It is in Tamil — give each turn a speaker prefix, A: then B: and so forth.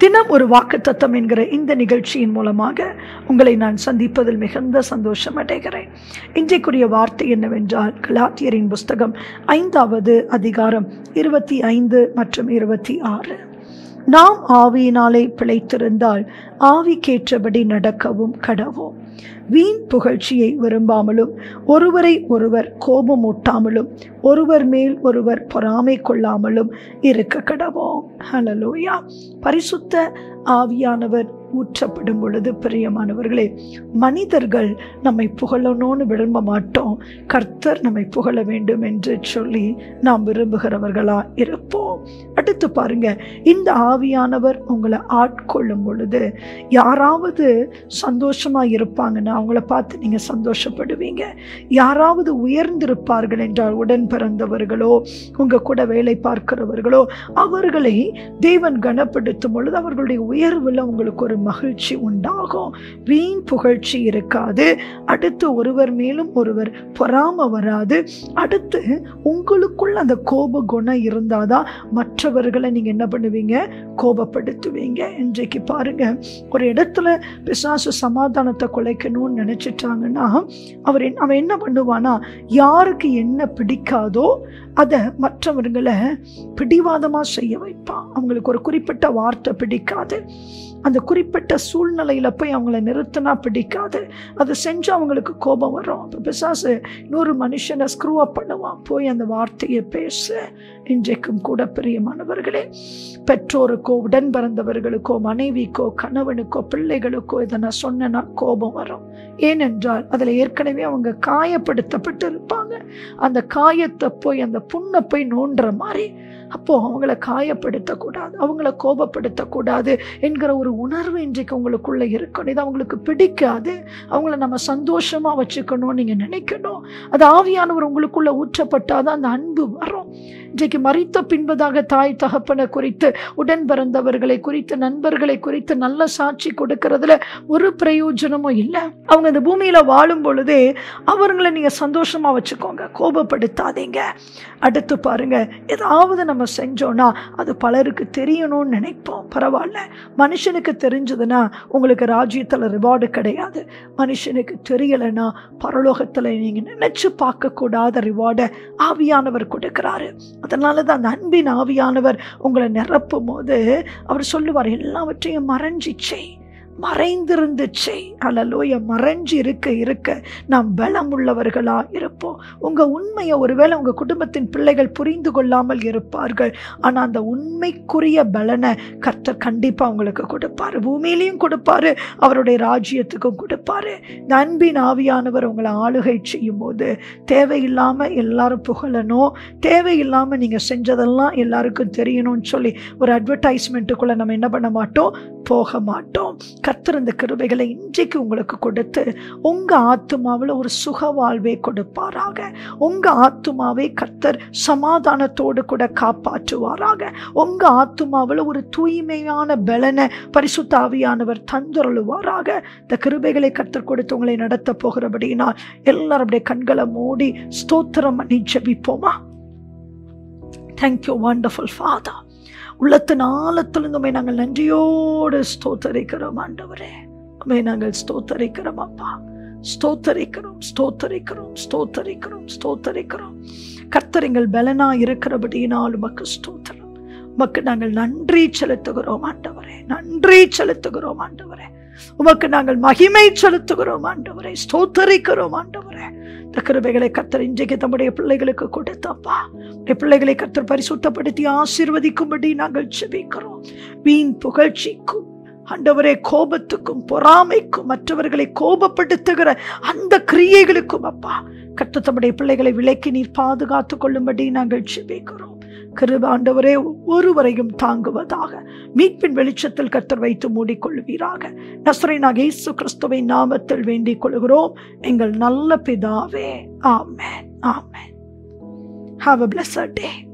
A: தினம் ஒரு வாக்குத்தத்தம் என்கிற இந்த நிகழ்ச்சியின் மூலமாக உங்களை நான் சந்திப்பதில் மிகுந்த சந்தோஷம் அடைகிறேன் இன்றைக்குரிய வார்த்தை என்னவென்றால் கலாத்தியரின் புஸ்தகம் ஐந்தாவது அதிகாரம் இருபத்தி ஐந்து மற்றும் இருபத்தி ஆறு நாம் ஆவியினாலே பிழைத்திருந்தால் ஆவிக்கேற்றபடி நடக்கவும் கடவோம் வீண் புகழ்ச்சியை விரும்பாமலும் ஒருவரை ஒருவர் கோபமூட்டாமலும் ஒருவர் மேல் ஒருவர் பொறாமை கொள்ளாமலும் இருக்க கடவோம் ஹலலோயா பரிசுத்த ஆவியானவர் ஊற்றப்படும் பொழுது பிரியமானவர்களே மனிதர்கள் நம்மை புகழணும்னு விரும்ப மாட்டோம் கர்த்தர் நம்மை புகழ வேண்டும் என்று சொல்லி நாம் விரும்புகிறவர்களா இருப்போம் அடுத்து பாருங்க இந்த ஆவியானவர் உங்களை ஆட்கொள்ளும் பொழுது யாராவது சந்தோஷமா இருப்பாங்கன்னா அவங்கள பார்த்து நீங்க சந்தோஷப்படுவீங்க யாராவது உயர்ந்திருப்பார்கள் என்றால் உடன் பிறந்தவர்களோ உங்க கூட வேலை பார்க்கிறவர்களோ அவர்களை தேவன் கனப்படுத்தும் பொழுது அவர்களுடைய உயர்வில் உங்களுக்கு ஒரு மகிழ்ச்சி உண்டாகும் வீண் புகழ்ச்சி இருக்காது அடுத்து ஒருவர் மேலும் ஒருவர் பொறாம வராது அடுத்து உங்களுக்குள்ள அந்த கோப குணம் இருந்தாதான் மற்றவர்களை நீங்க என்ன பண்ணுவீங்க கோபப்படுத்துவீங்க இன்றைக்கு பாருங்க ஒரு இடத்துல பிசாசு சமாதானத்தை குலைக்கணும்னு நினைச்சிட்டாங்கன்னா அவர் என்ன- அவன் என்ன பண்ணுவானா யாருக்கு என்ன பிடிக்காதோ அதை மற்றவர்களை பிடிவாதமாக செய்ய வைப்பான் அவங்களுக்கு ஒரு குறிப்பிட்ட வார்த்தை பிடிக்காது அந்த குறிப்பிட்ட சூழ்நிலையில் போய் அவங்கள நிறுத்தினா பிடிக்காது அதை செஞ்சு அவங்களுக்கு கோபம் வரும் அப்போ பிசாசு இன்னொரு மனுஷனை ஸ்க்ரூ அப் பண்ணுவான் போய் அந்த வார்த்தையை பேசு இன்றைக்கும் கூட பிரியமானவர்களே பெற்றோருக்கோ உடன் பிறந்தவர்களுக்கோ மனைவிக்கோ கணவனுக்கோ பிள்ளைகளுக்கோ இதை நான் சொன்னேன்னா கோபம் வரும் ஏனென்றால் அதில் ஏற்கனவே அவங்க காயப்படுத்தப்பட்டு இருப்பாங்க அந்த காயத்தை போய் அந்த புண்ணை போய் நோண்டுற மாதிரி அப்போ அவங்கள காயப்படுத்தக்கூடாது அவங்கள கோபப்படுத்தக்கூடாது என்கிற ஒரு உணர்வு இன்றைக்கு உங்களுக்குள்ள இருக்கணும் இது அவங்களுக்கு பிடிக்காது அவங்கள நம்ம சந்தோஷமா வச்சுக்கணும் நீங்க நினைக்கணும் அது ஆவியானவர் உங்களுக்குள்ள ஊற்றப்பட்டாதான் அந்த அன்பு வரும் இன்றைக்கு மறித்த பின்பதாக தாய் தகப்பனை குறித்து உடன் பிறந்தவர்களை குறித்து நண்பர்களை குறித்து நல்ல சாட்சி கொடுக்கறதுல ஒரு பிரயோஜனமும் இல்லை அவங்க இந்த பூமியில வாழும் பொழுதே அவர்களை நீங்க சந்தோஷமா வச்சுக்கோங்க கோபப்படுத்தாதீங்க அடுத்து பாருங்க ஏதாவது நம்ம செஞ்சோன்னா அது பலருக்கு தெரியணும்னு நினைப்போம் பரவாயில்ல மனுஷனுக்கு தெரிஞ்சதுன்னா உங்களுக்கு ராஜ்யத்தில் ரிவார்டு கிடையாது மனுஷனுக்கு தெரியலைன்னா பரலோகத்தில் நீங்கள் நினைச்சு பார்க்கக்கூடாத ரிவார்டை ஆவியானவர் கொடுக்கிறாரு அதனால தான் அந்த அன்பின் ஆவியானவர் உங்களை நிரப்பும் போது அவர் சொல்லுவார் எல்லாவற்றையும் மறைஞ்சிச்சே மறைந்திருந்துச்சே அல்லலோய மறைஞ்சு இருக்க இருக்க நாம் பலம் உள்ளவர்களா இருப்போம் உங்க உண்மையை ஒருவேளை உங்க குடும்பத்தின் பிள்ளைகள் புரிந்து கொள்ளாமல் இருப்பார்கள் ஆனா அந்த உண்மைக்குரிய பலனை கர்த்தர் கண்டிப்பா உங்களுக்கு கொடுப்பாரு பூமியிலையும் கொடுப்பாரு அவருடைய ராஜ்யத்துக்கும் கொடுப்பாரு இந்த அன்பின் ஆவியானவர் உங்களை ஆளுகை செய்யும் போது தேவையில்லாம எல்லாரும் புகழணும் தேவையில்லாம நீங்க செஞ்சதெல்லாம் எல்லாருக்கும் தெரியணும்னு சொல்லி ஒரு அட்வர்டைஸ்மெண்ட்டுக்குள்ள நம்ம என்ன பண்ண மாட்டோம் போக மாட்டோம் கர்த்தர் இந்த கிருபைகளை இன்றைக்கு உங்களுக்கு கொடுத்து உங்க ஆத்துமாவில் ஒரு சுக வாழ்வை கொடுப்பாராக உங்க ஆத்துமாவை கர்த்தர் சமாதானத்தோடு கூட காப்பாற்றுவாராக உங்க ஆத்துமாவில் ஒரு தூய்மையான பலனை பரிசுத்த ஆவியானவர் தந்துருளுவாராக இந்த கிருபைகளை கர்த்தர் கொடுத்து உங்களை நடத்த போகிறபடினால் எல்லாரும் அப்படியே கண்களை மூடி ஸ்தோத்திரம் பண்ணி ஜெபிப்போமா தேங்க்யூ வண்டர்ஃபுல் ஃபாதர் உள்ளத்தின் ஆழத்திலிருந்து உம்மை நாங்கள் நன்றியோடு ஸ்தோத்தரிக்கிறோம் ஆண்டவரே உம்மை நாங்கள் ஸ்தோத்தரிக்கிறோம் அப்பா ஸ்தோத்தரிக்கிறோம் ஸ்தோத்தரிக்கிறோம் ஸ்தோத்தரிக்கிறோம் ஸ்தோத்தரிக்கிறோம் கர்த்தர் எங்கள் பலனா இருக்கிறபடியினால் உமக்கு ஸ்தோத்திரம் உமக்கு நாங்கள் நன்றி செலுத்துகிறோம் ஆண்டவரே நன்றி செலுத்துகிறோம் ஆண்டவரே உமக்கு நாங்கள் மகிமை செலுத்துகிறோம் ஆண்டவரே ஸ்தோத்தரிக்கிறோம் ஆண்டவரே இந்த கிருபைகளை கர்த்தர் இன்றைக்கு தம்முடைய பிள்ளைகளுக்கு கொடுத்தப்பா உடைய பிள்ளைகளை கர்த்தர் பரிசுத்தப்படுத்தி ஆசீர்வதிக்கும்படி நாங்கள் செபிக்கிறோம் வீண் புகழ்ச்சிக்கும் ஆண்டவரே கோபத்துக்கும் பொறாமைக்கும் மற்றவர்களை கோபப்படுத்துகிற அந்த கிரியைகளுக்கும் அப்பா கர்த்தர் தம்முடைய பிள்ளைகளை விலக்கி நீர் பாதுகாத்து கொள்ளும்படி நாங்கள் செபிக்கிறோம் கிருப ஆண்டவரே ஒருவரையும் தாங்குவதாக மீட்பின் வெளிச்சத்தில் கர்த்தர் வைத்து மூடிக்கொள்வீராக நஸ்ரேனாக இயேசு கிறிஸ்துவின் நாமத்தில் வேண்டிக் கொள்கிறோம் எங்கள் நல்ல பிதாவே ஆமென் ஆமென் ஹாவ் அ பிளஸட் டே